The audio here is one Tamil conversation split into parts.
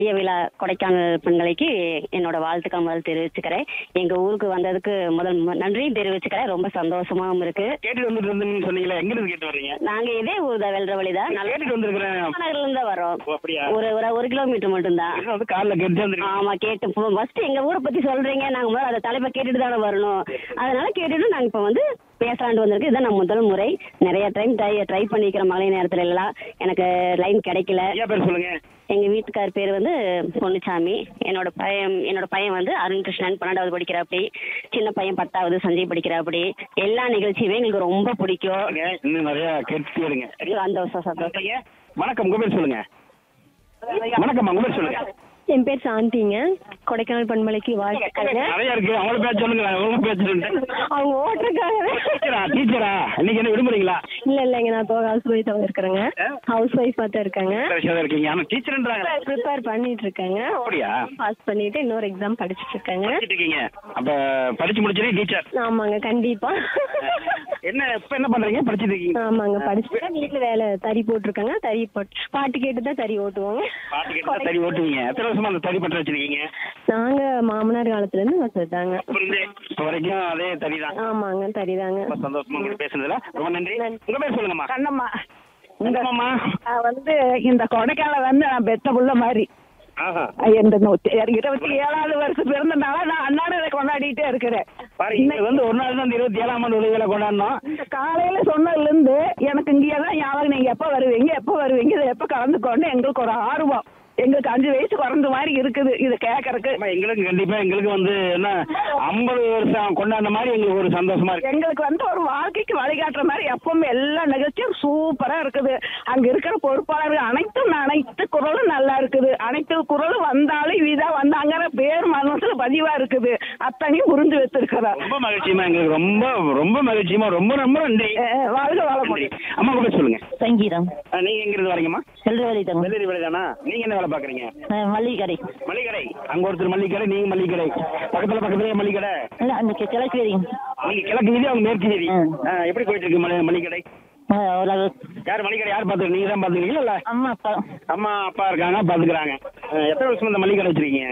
இந்திய விழா கொடைக்கானல் பெண்களுக்கு என்னோட வாழ்த்துக்கள் முதல் தெரிவிச்சுக்கிறேன் எங்க ஊருக்கு வந்ததுக்கு முதல் மு- நன்றியும் தெரிவிச்சுக்கிறேன் ரொம்ப சந்தோஷமாவும் இருக்கு கேட்டுட்டு வந்துட்டு இருந்தீங்கன்னு சொன்னீங்களே எங்க இருந்து கேட்டு வர்றீங்க நாங்க இதே ஊர் தான் வெல்ற வழிதான் நான் கேட்டுட்டு வந்திருக்கிறேன் நகர்ல இருந்து தான் வரோம் ஓ, அப்படியா ஒரு ஒரு ஒரு கிலோமீட்டர் மட்டும்தான் இது வந்து கார்ல கேட்டு வந்திருக்கீங்க ஆமா கேட்டு ஃபர்ஸ்ட் எங்க ஊரை பத்தி சொல்றீங்க நாங்க முதல்ல அந்த தலைப்பை கேட்டுட்டு தானே வரணும் அதனால கேட்டுட்டு நாங்க இப்ப வந்து பேசலான்ட்டு வந்திருக்கு இதான் நான் முதல் முறை நிறைய டைம் ட்ரை ட்ரை பண்ணிக்கிற மழை நேரத்துல எல்லாம் எனக்கு லைன் கிடைக்கல ஐயா பேர் சொல்லுங்க எங்க வீட்டுக்கார் பேர் வந்து பொன்னுச்சாமி என்னோட பையன் என்னோட பையன் வந்து அருண் கிருஷ்ணன் பன்னெண்டாவது படிக்கிறாப்படி சின்ன பையன் பத்தாவது சஞ்சய் படிக்கிறாப்படி எல்லா நிகழ்ச்சியுமே எங்களுக்கு ரொம்ப பிடிக்கும் பாருங்க, இன்னும் நிறைய கேட்டு இருங்க அந்த வருஷம் சந்தோஷம் ஐயா, வணக்கம் உங்க பேர் சொல்லுங்க வணக்கம் உங்க பேர் சொல்லுங்க என் பேர் சாந்திங்க கொடைக்கானல் பண்பலைக்கு வாழ்த்துக்கள்ங்க நிறைய இருக்கு அவங்கள பேர் சொல்லுங்க உங்க பேர் சொல்லுங்க அவங்க ஓட்டுறதுக்காகவே டீச்சரா டீச்சரா இன்னைக்கு என்ன விடுமுறைங்களா இல்ல இல்லைங்க நான் இப்போ ஹவுஸ் ஒய்ஃபாக இருக்கிறேங்க ஹவுஸ் ஒய்ஃபாக தான் இருக்காங்க விஷயம் இருக்கீங்க ஆனா டீச்சர்ன்றாங்க ப்ரிப்பேர் பண்ணிட்டு இருக்காங்க அப்படியா பாஸ் பண்ணிட்டு இன்னொரு எக்ஸாம் படிச்சிட்டு இருக்காங்க படிச்சிட்டு இருக்கீங்க அப்ப படிச்சு முடிச்சதே டீச்சர் ஆமாங்க கண்டிப்பா என்ன இப்ப என்ன பண்றீங்க படிச்சிட்டு இருக்கீங்க ஆமாங்க படிச்சுட்டு வீட்டுல வேலை தறி போட்டிருக்காங்க தறி போட்டு பாட்டு கேட்டு தான் தறி ஓட்டுவோங்க பாட்டு கேட்டு தறி ஓட்டுவீங்க எத்தனை வருஷமா அந்த தறி பற்ற வச்சிருக்கீங்க நாங்க மாமனார் காலத்துல இருந்து வச்சிருந்தாங்க அப்ப இருந்தே இப்ப வரைக்கும் அதே தறி தான் ஆமாங்க தறி தாங்க ரொம்ப சந்தோஷமா உங்ககிட்ட பேசுனதுல ரொம்ப நன்றி உங்க பேர் சொல்லுங்கம்மா கண்ணம்மா என்னம்மா நான் வந்து இந்த கொடைக்கானல் வந்து நான் பெத்த புள்ள மாதிரி ஆஹா இந்த நூத்தி- இருபத்தி ஏழாவது வருஷம் பிறந்தனால நான் அன்னாடு இதை கொண்டாடிட்டே இருக்கிறேன் பாருங்க இன்னைக்கு வந்து ஒரு நாள் தான் இந்த இருபத்தி ஏழாம் ஆண்டு உதவிகளை கொண்டாடணும் இந்த காலையில சொன்னதுல இருந்து எனக்கு இங்கே தான் ஞாபகம் நீங்க எப்ப வருவீங்க எப்ப வருவீங்க இதை எப்ப கலந்துக்கோன்னு எங்களுக்கு ஒரு ஆர்வம் எங்களுக்கு அஞ்சு வயசு குறைஞ்ச மாதிரி இருக்குது இது கேட்கறதுக்கு ஆமா, எங்களுக்கு கண்டிப்பா எங்களுக்கு வந்து என்ன ஐம்பது வருஷம் கொண்டாடின மாதிரி எங்களுக்கு ஒரு சந்தோஷமா இருக்கு எங்களுக்கு வந்து ஒரு வாழ்க்கைக்கு வழிகாட்டுற மாதிரி எப்பவுமே எல்லா நிகழ்ச்சியும் சூப்பரா இருக்குது அங்க இருக்கிற பொறுப்பாளர்கள் அனைத்தும் அனைத்து குரலும் நல்லா இருக்குது அனைத்து குரலும் வந்தாலும் இதான் வந்தாங்கிற பேர் மனசுல பதிவா இருக்குது அத்தனையும் புரிஞ்சு வச்சிருக்கிறோம் ரொம்ப மகிழ்ச்சியமா எங்களுக்கு ரொம்ப ரொம்ப மகிழ்ச்சியமா ரொம்ப ரொம்ப நன்றி அஹ் வாழ்க நன்றி வளமுடன் அம்மா உங்க பேர் சொல்லுங்க சங்கீதம் ஆ, நீங்க எங்க இருந்து வரீங்கம்மா வெல்ற வழி தாங்க வெள்ளரி வேலைதானா நீங்க என்ன வேலை பாக்குறீங்க மல்லிகை கடை மளிகடை அங்க ஒருத்தர் மல்லிகடை நீங்க மல்லிகடை பக்கத்துல பக்கத்துலயே மல்லிகடை இல்ல அந்த கிழக்கு நீங்க கிழக்கு வீதி அவங்க மேற்கு வீதி ம். ஆ, எப்படி போயிட்டு இருக்கு மளி- மளிகடை யார் மளிகடை யார் பாத்துக்க நீங்க தான் பாத்துக்கிறீங்களா இல்ல அம்மா அப்பா அம்மா அப்பா இருக்காங்க பாத்துக்கிறாங்க ஆ, எத்தனை வருஷம் இந்த மளிகை வச்சிருக்கீங்க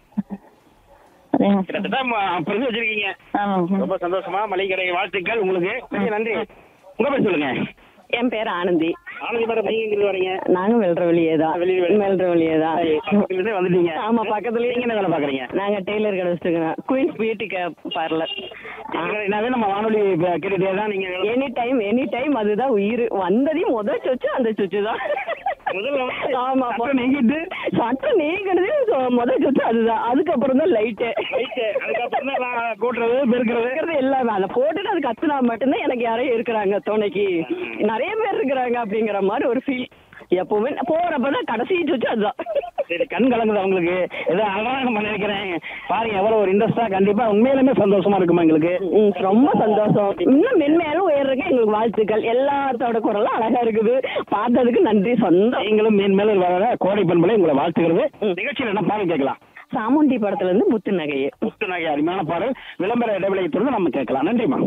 கிட்டத்தட்ட ம- அப்ப இருந்து வச்சிருக்கீங்க ஆமாங்க ரொம்ப சந்தோஷமா மளிகை கடை வாழ்த்துக்கள் உங்களுக்கு நன்றி, நன்றி உங்க பேர் சொல்லுங்க என் பேர் ஆனந்தி ஆனந்தி மேடம் நீங்க எங்க இருந்து வரீங்க நாங்க வெல்ற வழியே தான் வெளியே வெளியே. வெல்ற வழியே தான் பக்கத்துல இருந்தே வந்துட்டீங்க ஆமா பக்கத்துலயே நீங்க என்ன வேலை பாக்குறீங்க நாங்க டெய்லர் கடை வச்சிருக்கோம் குயின்ஸ் பியூட்டி பார்லர் என்னவே நம்ம வானொலி இப்ப கேட்டுட்டே தான் நீங்க எனி டைம் எனி டைம் அதுதான் உயிர் வந்ததையும் முதல் சொச்சு அந்த சொச்சு தான் முதல்ல வந்து ஆமா சட்டம் நீங்கிட்டு சட்டம் நீங்கினது சொ- முதல் சொச்சு அதுதான் அதுக்கப்புறம் தான் லைட்டு ரைட்டு. அதுக்கப்புறம் தான் நான் கூட்டுறது பெருக்கிறது இருக்கிறது எல்லாமே அதை போட்டுட்டு அது கத்துனா மட்டும்தான் எனக்கு யாரையும் இருக்கிறாங்க துணைக்கு நிறைய பேர் இருக்கிறாங்க அப்படிங்கிற மாதிரி ஒரு ஃபீல் எப்பவுமே போறப்பதான் கடைசி சுச்சு அதுதான் சரி கண் கலங்குது அவங்களுக்கு ஏதோ அழகாக நம்ம நினைக்கிறேன் பாருங்க எவ்வளவு ஒரு இன்ட்ரெஸ்டா கண்டிப்பா உண்மையிலுமே சந்தோஷமா இருக்குமா எங்களுக்கு ம், ரொம்ப சந்தோஷம் இன்னும் மென்மேலும் உயர்றதுக்கு எங்களுக்கு வாழ்த்துக்கள் எல்லாத்தோட குரலும் அழகா இருக்குது பார்த்ததுக்கு நன்றி சொந்தம் நீங்களும் மேன் மேல வர கோடை பண்பலை உங்களை வாழ்த்துக்கிறது நிகழ்ச்சியில் என்ன பாடல் கேட்கலாம் சாமுண்டி படத்துல இருந்து முத்து நகையே முத்து நகை அருமையான பாடல் விளம்பர இடைவெளியை தொடர்ந்து நம்ம கேட்கலாம் நன்றிமா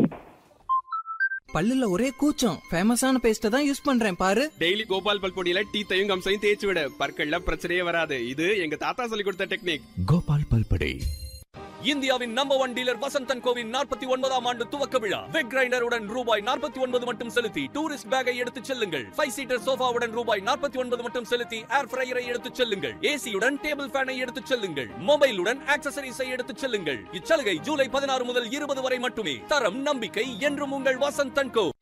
பல்லுல ஒரே கூச்சம் ஃபேமஸான பேஸ்ட தான் யூஸ் பண்றேன் பாரு டெய்லி கோபால் பல் பொடியில டீத்தையும் கம்சையும் தேய்ச்சி விட பற்கள்ல பிரச்சனையே வராது இது எங்க தாத்தா சொல்லி கொடுத்த டெக்னிக் கோபால் பல்படை இந்தியாவின் நம்பர் ஒன் டீலர் வசந்தன் கோவின் நாற்பத்தி ஒன்பதாம் ஆண்டு துவக்க விழா வெக் கிரைண்டருடன் ரூபாய் நாற்பத்தி ஒன்பது மட்டும் செலுத்தி டூரிஸ்ட் பேக்கை எடுத்துச் செல்லுங்கள் ஃபைவ் சீட்டர் சோஃபாவுடன் ரூபாய் நாற்பத்தி ஒன்பது மட்டும் செலுத்தி ஏர் ஃப்ரையரை எடுத்துச் செல்லுங்கள் ஏசியுடன் டேபிள் ஃபேனை எடுத்துச் செல்லுங்கள் மொபைலுடன் ஆக்சசரிஸை எடுத்துச் செல்லுங்கள் இச்சலுகை ஜூலை பதினாறு முதல் இருபது வரை மட்டுமே தரம் நம்பிக்கை என்றும் உங்கள் வசந்தன் கோ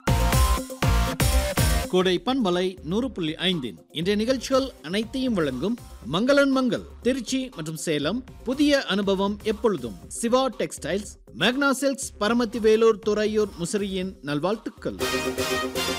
கோடை பண்பலை நூறு புள்ளி ஐந்தின் இன்றைய நிகழ்ச்சிகள் அனைத்தையும் வழங்கும் மங்களன் மங்கள் திருச்சி மற்றும் சேலம் புதிய அனுபவம் எப்பொழுதும் சிவா டெக்ஸ்டைல்ஸ் மேக்னா சில்க்ஸ் பரமத்தி வேலூர் துறையூர் முசிறியின் நல்வாழ்த்துக்கள்